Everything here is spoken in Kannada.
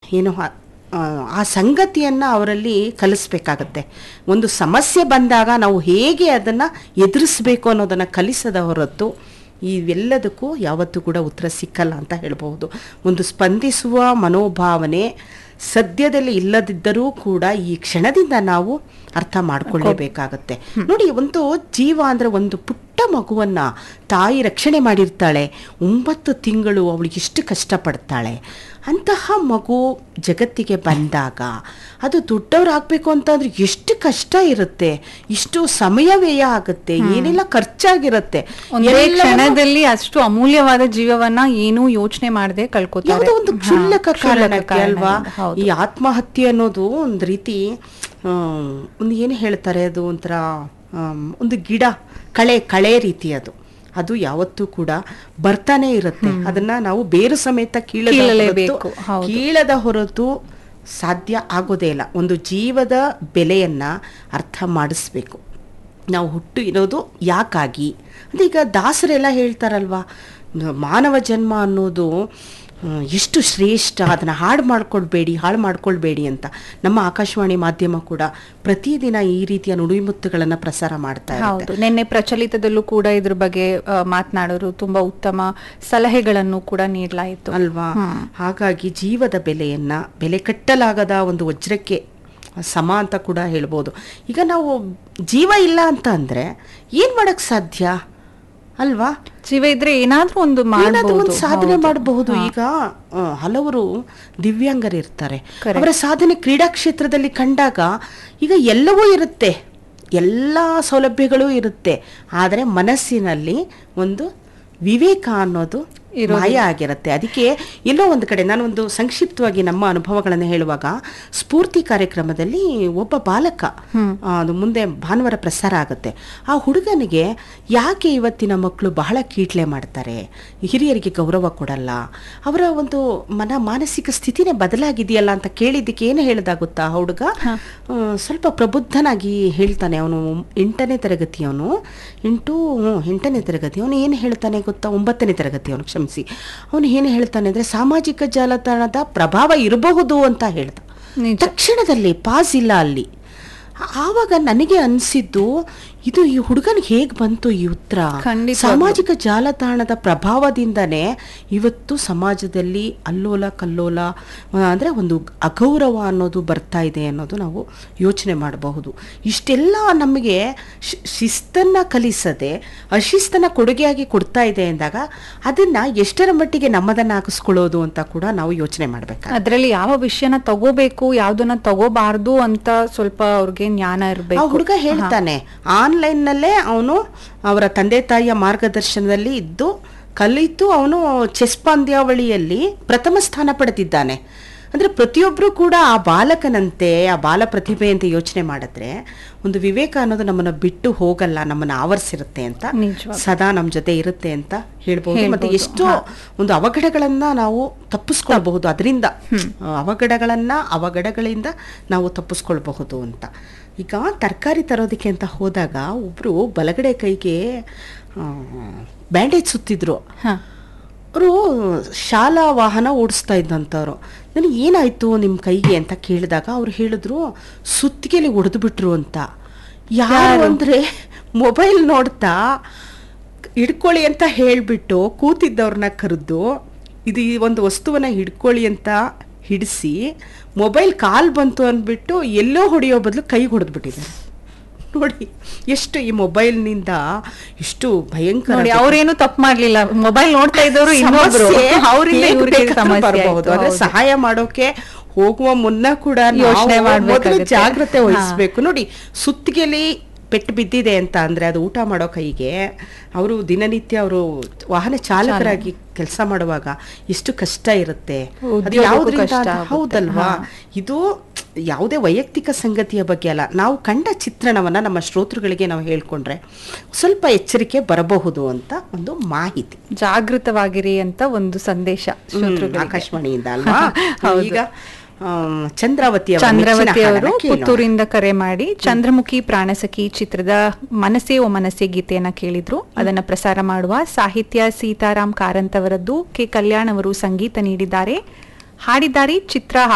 ಏನು ಆ- ಆ, ಆ ಸಂಗತಿಯನ್ನು ಅವರಲ್ಲಿ ಕಲಿಸ್ಬೇಕಾಗತ್ತೆ ಒಂದು ಸಮಸ್ಯೆ ಬಂದಾಗ ನಾವು ಹೇಗೆ ಅದನ್ನು ಎದುರಿಸಬೇಕು ಅನ್ನೋದನ್ನು ಕಲಿಸದ ಹೊರತು ಇವೆಲ್ಲದಕ್ಕೂ ಯಾವತ್ತೂ ಕೂಡ ಉತ್ತರ ಸಿಕ್ಕಲ್ಲ ಅಂತ ಹೇಳ್ಬಹುದು ಒಂದು ಸ್ಪಂದಿಸುವ ಮನೋಭಾವನೆ ಸದ್ಯದಲ್ಲಿ ಇಲ್ಲದಿದ್ದರೂ ಕೂಡ ಈ ಕ್ಷಣದಿಂದ ನಾವು ಅರ್ಥ ಮಾಡ್ಕೊಳ್ಳೇಬೇಕಾಗತ್ತೆ ನೋಡಿ ಒಂದು ಜೀವ ಅಂದ್ರೆ ಒಂದು ಪುಟ್ಟ ಮಗುವನ್ನ ತಾಯಿ ರಕ್ಷಣೆ ಮಾಡಿರ್ತಾಳೆ ಒಂಬತ್ತು ತಿಂಗಳು ಅವಳಿಗೆ ಎಷ್ಟು ಕಷ್ಟಪಡ್ತಾಳೆ ಅಂತಹ ಮಗು ಜಗತ್ತಿಗೆ ಬಂದಾಗ ಅದು ದೊಡ್ಡವರಾಗಬೇಕು ಅಂತಂದ್ರೆ ಎಷ್ಟು ಕಷ್ಟ ಇರುತ್ತೆ ಇಷ್ಟು ಸಮಯ ವ್ಯಯ ಆಗುತ್ತೆ ಏನೆಲ್ಲ ಖರ್ಚಾಗಿರುತ್ತೆ ಒಂದೇ ಎಲ್ಲವನ್ನೂ- ಕ್ಷಣದಲ್ಲಿ ಅಷ್ಟು ಅಮೂಲ್ಯವಾದ ಜೀವವನ್ನ ಏನೂ ಯೋಚನೆ ಮಾಡದೆ ಕಳ್ಕೊತಾರೆ ಯಾವುದೋ ಒಂದು ಹಾ, ಕ್ಷುಲ್ಲಕ ಕಾರಣಕ್ಕೆ ಕಾರಣದಿಂದ, ಅಲ್ವಾ ಹೌದು. ಈ ಆತ್ಮಹತ್ಯೆ ಅನ್ನೋದು ಒಂದು ರೀತಿ ಆ, ಒಂದು ಏನು ಹೇಳ್ತಾರೆ ಅದು ಒಂಥರ ಆಮ್, ಒಂದು ಗಿಡ ಕಳೆ ಕಳೆ ರೀತಿ ಅದು ಅದು ಯಾವತ್ತೂ ಕೂಡ ಬರ್ತಾನೆ ಇರುತ್ತೆ ಅದನ್ನ ನಾವು ಬೇರು ಸಮೇತ ಕೀಳದ ಕೀಳಲೇಬೇಕು, ಹೊರತು- ಹೌದು. ಕೀಳದ ಹೊರತು ಸಾಧ್ಯ ಆಗೋದೇ ಇಲ್ಲ ಒಂದು ಜೀವದ ಬೆಲೆಯನ್ನ ಅರ್ಥ ಮಾಡಿಸ್ಬೇಕು ನಾವು ಹುಟ್ಟು ಇರೋದು ಯಾಕಾಗಿ ಅಂದ್ರೆ ಈಗ ದಾಸರೆಲ್ಲ ಹೇಳ್ತಾರಲ್ವಾ ನ- ಮಾನವ ಜನ್ಮ ಅನ್ನೋದು ಹ್ಮ್, ಎಷ್ಟು ಶ್ರೇಷ್ಠ ಅದನ್ನು ಹಾಳು ಮಾಡ್ಕೊಳ್ಬೇಡಿ ಹಾಳು ಮಾಡ್ಕೊಳ್ಬೇಡಿ ಅಂತ ನಮ್ಮ ಆಕಾಶವಾಣಿ ಮಾಧ್ಯಮ ಕೂಡ ಪ್ರತಿದಿನ ಈ ರೀತಿಯ ನುಡಿಮುತ್ತುಗಳನ್ನು ಪ್ರಸಾರ ಮಾಡ್ತಾ ಇರುತ್ತೆ ಹೌದು ನಿನ್ನೆ ಪ್ರಚಲಿತದಲ್ಲೂ ಕೂಡ ಇದ್ರ ಬಗ್ಗೆ ಆ, ಮಾತನಾಡೋರು ತುಂಬಾ ಉತ್ತಮ ಸಲಹೆಗಳನ್ನು ಕೂಡ ನೀಡಲಾಯಿತು ಅಲ್ವಾ ಹಾಗಾಗಿ ಜೀವದ ಬೆಲೆಯನ್ನ ಬೆಲೆ ಕಟ್ಟಲಾಗದ ಒಂದು ವಜ್ರಕ್ಕೆ ಸಮ ಅಂತ ಕೂಡ ಹೇಳ್ಬೋದು ಈಗ ನಾವು ಜೀವ ಇಲ್ಲ ಅಂತ ಅಂದ್ರೆ ಏನ್ ಮಾಡಕ್ ಸಾಧ್ಯ ಅಲ್ವಾ ಜೀವ ಇದ್ರೆ ಏನಾದ್ರೂ ಒಂದು ಏನಾದ್ರೂ ಮಾಡಬಹುದು ಒಂದು ಸಾಧನೆ ಮಾಡಬಹುದು ಈಗ ಆ, ಹಲವರು ದಿವ್ಯಾಂಗರಿರ್ತಾರೆ Correct. ಅವರ ಸಾಧನೆ ಕ್ರೀಡಾ ಕ್ಷೇತ್ರದಲ್ಲಿ ಕಂಡಾಗ ಈಗ ಎಲ್ಲವೂ ಇರುತ್ತೆ ಎಲ್ಲ ಸೌಲಭ್ಯಗಳೂ ಇರುತ್ತೆ ಆದರೆ ಮನಸ್ಸಿನಲ್ಲಿ ಒಂದು ವಿವೇಕ ಅನ್ನೋದು ಮಾಯ ಆಗಿರುತ್ತೆ ಅದಕ್ಕೆ ಎಲ್ಲೋ ಒಂದು ಕಡೆ ನಾನು ಒಂದು ಸಂಕ್ಷಿಪ್ತವಾಗಿ ನಮ್ಮ ಅನುಭವಗಳನ್ನು ಹೇಳುವಾಗ ಸ್ಫೂರ್ತಿ ಕಾರ್ಯಕ್ರಮದಲ್ಲಿ ಒಬ್ಬ ಬಾಲಕ ಆ, ಅದು ಮುಂದೆ ಭಾನುವಾರ ಪ್ರಸಾರ ಆಗುತ್ತೆ ಆ ಹುಡುಗನಿಗೆ ಯಾಕೆ ಇವತ್ತಿನ ಮಕ್ಕಳು ಬಹಳ ಕೀಟ್ಲೆ ಮಾಡ್ತಾರೆ ಹಿರಿಯರಿಗೆ ಗೌರವ ಕೊಡಲ್ಲ ಅವರ ಒಂದು ಮನ ಮಾನಸಿಕ ಸ್ಥಿತಿನೇ ಬದಲಾಗಿದೆಯಲ್ಲ ಅಂತ ಕೇಳಿದ್ದಕ್ಕೆ ಏನು ಹೇಳ್ದ ಗೊತ್ತಾ ಆ ಹುಡುಗ ಆ, ಸ್ವಲ್ಪ ಪ್ರಬುದ್ಧನಾಗಿ ಹೇಳ್ತಾನೆ ಅವನು ಎಂಟನೇ ತರಗತಿಯವನು ಎಂಟು ಹ್ಞೂ, ಎಂಟನೇ ತರಗತಿ ಅವನು ಏನು ಹೇಳ್ತಾನೆ ಗೊತ್ತಾ ಒಂಬತ್ತನೇ ತರಗತಿ ಅವನು ಕ್ಷಮಿಸಿ ಅವನು ಏನು ಹೇಳ್ತಾನೆ ಅಂದರೆ ಸಾಮಾಜಿಕ ಜಾಲತಾಣದ ಪ್ರಭಾವ ಇರಬಹುದು ಅಂತ ಹೇಳ್ದ ನಿಜ. ತಕ್ಷಣದಲ್ಲಿ ಪಾಸ್ ಇಲ್ಲ ಅಲ್ಲಿ ಆವಾಗ ನನಗೆ ಅನಿಸಿದ್ದು ಇದು ಈ ಹುಡುಗನಿಗೆ ಹೇಗೆ ಬಂತು ಈ ಉತ್ತರ ಖಂಡಿತವಾಗ್ಲೂ. ಸಾಮಾಜಿಕ ಜಾಲತಾಣದ ಪ್ರಭಾವದಿಂದನೇ ಇವತ್ತು ಸಮಾಜದಲ್ಲಿ ಅಲ್ಲೋಲ ಕಲ್ಲೋಲ ಆ, ಅಂದ್ರೆ ಒಂದು ಅಗೌರವ ಅನ್ನೋದು ಬರ್ತಾ ಇದೆ ಅನ್ನೋದು ನಾವು ಯೋಚನೆ ಮಾಡಬಹುದು ಇಷ್ಟೆಲ್ಲ ನಮಗೆ ಶಿ- ಶಿಸ್ತನ್ನ ಕಲಿಸದೆ ಅಶಿಸ್ತನ್ನ ಕೊಡುಗೆಯಾಗಿ ಕೊಡ್ತಾ ಇದೆ ಎಂದಾಗ ಅದನ್ನ ಎಷ್ಟರ ಮಟ್ಟಿಗೆ ನಮ್ಮದನ್ನ ಹಾಕಿಸ್ಕೊಳ್ಳೋದು ಅಂತ ಕೂಡ ನಾವು ಯೋಚನೆ ಮಾಡ್ಬೇಕಾಗುತ್ತೆ ಅದ್ರಲ್ಲಿ ಯಾವ ವಿಷಯನ ತಗೋಬೇಕು ಯಾವ್ದನ್ನ ತಗೋಬಾರ್ದು ಅಂತ ಸ್ವಲ್ಪ ಅವ್ರಿಗೆ ಜ್ಞಾನ ಆ ಇರ್ಬೇಕು ಹುಡುಗ ಹೇಳ್ತಾನೆ ಆನ್ಲೈನ್ ನಲ್ಲೇ ಅವನು ಅವರ ತಂದೆ ತಾಯಿಯ ಮಾರ್ಗದರ್ಶನದಲ್ಲಿ ಇದ್ದು ಕಲಿತು ಅವನು ಚೆಸ್ ಪಂದ್ಯಾವಳಿಯಲ್ಲಿ ಪ್ರಥಮ ಸ್ಥಾನ ಪಡೆದಿದ್ದಾನೆ ಅಂದ್ರೆ ಪ್ರತಿಯೊಬ್ಬರು ಕೂಡ ಆ ಬಾಲಕನಂತೆ ಆ ಬಾಲ ಪ್ರತಿಭೆಯಂತೆ ಯೋಚನೆ ಮಾಡಿದ್ರೆ ಒಂದು ವಿವೇಕ ಅನ್ನೋದು ನಮ್ಮನ್ನ ಬಿಟ್ಟು ಹೋಗಲ್ಲ ನಮ್ಮನ್ನ ಆವರಿಸಿರುತ್ತೆ ಅಂತ ನಿಜವಾಗ್ಲೂ. ಸದಾ ನಮ್ಮ ಜೊತೆ ಇರುತ್ತೆ ಅಂತ ಹೇಳ್ಬೋದು ಮತ್ತೆ ಹೇಳ್ಬೋದು, ಎಷ್ಟೋ ಒಂದು ಅವಘಡಗಳನ್ನ ನಾವು ತಪ್ಪಿಸ್ಕೊಳ್ಬಹುದು ಅದರಿಂದ ಅವಘಡಗಳನ್ನ ಅವಘಡಗಳಿಂದ ನಾವು ತಪ್ಪಿಸ್ಕೊಳ್ಬಹುದು ಅಂತ ಈಗ ತರಕಾರಿ ತರೋದಕ್ಕೆ ಅಂತ ಹೋದಾಗ ಒಬ್ರು ಬಲಗಡೆ ಕೈಗೆ ಬ್ಯಾಂಡೇಜ್ ಸುತ್ತಿದ್ರು ಹ. ಅವರು ಶಾಲಾ ವಾಹನ ಓಡಿಸ್ತಾ ಇದ್ದಂಥವ್ರು ನನಗೆ ಏನಾಯ್ತು ನಿಮ್ಮ ಕೈಗೆ ಅಂತ ಕೇಳಿದಾಗ ಅವ್ರು ಹೇಳಿದ್ರು ಸುತ್ತಿಗೆಲಿ ಹೊಡೆದು ಬಿಟ್ರು ಅಂತ ಯಾರು ಅಂದ್ರೆ ಮೊಬೈಲ್ ನೋಡ್ತಾ ಹಿಡ್ಕೊಳ್ಳಿ ಅಂತ ಹೇಳಿಬಿಟ್ಟು ಕೂತಿದ್ದವ್ರನ್ನ ಕರೆದು ಇದು ಈ ಒಂದು ವಸ್ತುವನ್ನ ಹಿಡ್ಕೊಳ್ಳಿ ಅಂತ ಹಿಡಿಸಿ ಮೊಬೈಲ್ ಕಾಲ್ ಬಂತು ಅಂದ್ಬಿಟ್ಟು ಎಲ್ಲೋ ಹೊಡೆಯೋ ಬದಲು ಕೈಗೆ ಹೊಡೆದ್ಬಿಟ್ಟಿದ್ದಾರೆ ನೋಡಿ ಎಷ್ಟು ಈ ಮೊಬೈಲ್ನಿಂದ ಎಷ್ಟು ಭಯಂಕರ ನೋಡಿ ಅವ್ರೇನು ತಪ್ಪು ಮಾಡ್ಲಿಲ್ಲ ಮೊಬೈಲ್ ನೋಡ್ತಾ ಇದ್ದವರು ಇನ್ನೊಬ್ರು ಸಮಸ್ಯೆ ಅವರಿಂದ ಹೇಗ್ ಇವ್ರಿಗೆ ಬೇಕಾದ್ರೂ ಸಮಸ್ಯೆ ಬರ್ಬಹುದು ಆಯ್ತು. ಆದ್ರೆ ಹೌದು. ಸಹಾಯ ಮಾಡೋಕೆ ಹೋಗುವ ಮುನ್ನ ಕೂಡ ಯೋಚ್ನೆ ನಾವು ಮೊದಲು ಮಾಡ್ಬೇಕಾಗುತ್ತೆ. ಜಾಗ್ರತೆ ಹಾ. ವಹಿಸ್ಬೇಕು ನೋಡಿ ಸುತ್ತಿಗೆಲಿ ಪೆಟ್ಟು ಬಿದ್ದಿದೆ ಅಂತ ಅಂದ್ರೆ ಅದು ಊಟ ಮಾಡೋ ಕೈಗೆ ಅವರು ದಿನನಿತ್ಯ ಅವರು ವಾಹನ ಚಾಲಕರಾಗಿ ಕೆಲಸ ಮಾಡುವಾಗ ಎಷ್ಟು ಕಷ್ಟ ಇರುತ್ತೆ ಅದು ಉದ್ಯೋಗಕ್ಕೂ ಯಾವುದ್ರಿಂದ ಕಷ್ಟ ಅಂತ- ಆಗುತ್ತೆ. ಹೌದಲ್ವಾ ಹಾ. ಇದು ಯಾವುದೇ ವೈಯಕ್ತಿಕ ಸಂಗತಿಯ ಬಗ್ಗೆ ಅಲ್ಲ ನಾವು ಕಂಡ ಚಿತ್ರಣವನ್ನ ನಮ್ಮ ಶ್ರೋತೃಗಳಿಗೆ ನಾವು ಹೇಳ್ಕೊಂಡ್ರೆ ಸ್ವಲ್ಪ ಎಚ್ಚರಿಕೆ ಬರಬಹುದು ಅಂತ ಒಂದು ಮಾಹಿತಿ ಜಾಗೃತವಾಗಿರಿ ಅಂತ ಒಂದು ಸಂದೇಶ ಹ್ಮ್, ಶ್ರೋತೃಗಳಿಗೆ. ಆಕಾಶವಾಣಿಯಿಂದ ಅಲ್ವಾ ಹೌದು. ಈಗ ಆಮ್, ಚಂದ್ರಾವತಿ ಅವರ ಚಂದ್ರವತಿ ಮೆಚ್ಚಿನ ಅವರು ಹಾಡನ್ನ ಕೇಳೋಣ. ಪುತ್ತೂರಿಂದ ಕರೆ ಮಾಡಿ ಚಂದ್ರಮುಖಿ ಪ್ರಾಣಸಖಿ ಚಿತ್ರದ ಮನಸ್ಸೇ ಓ ಮನಸ್ಸೇ ಗೀತೆಯನ್ನ ಕೇಳಿದ್ರು ಅದನ್ನ ಪ್ರಸಾರ ಮಾಡುವ ಸಾಹಿತ್ಯ ಸೀತಾರಾಮ್ ಕಾರಂತ್ ಅವರದ್ದು ಕೆ ಕಲ್ಯಾಣ್ ಅವರು ಸಂಗೀತ ನೀಡಿದ್ದಾರೆ ಹಾಡಿದ್ದಾರೆ ಚಿತ್ರ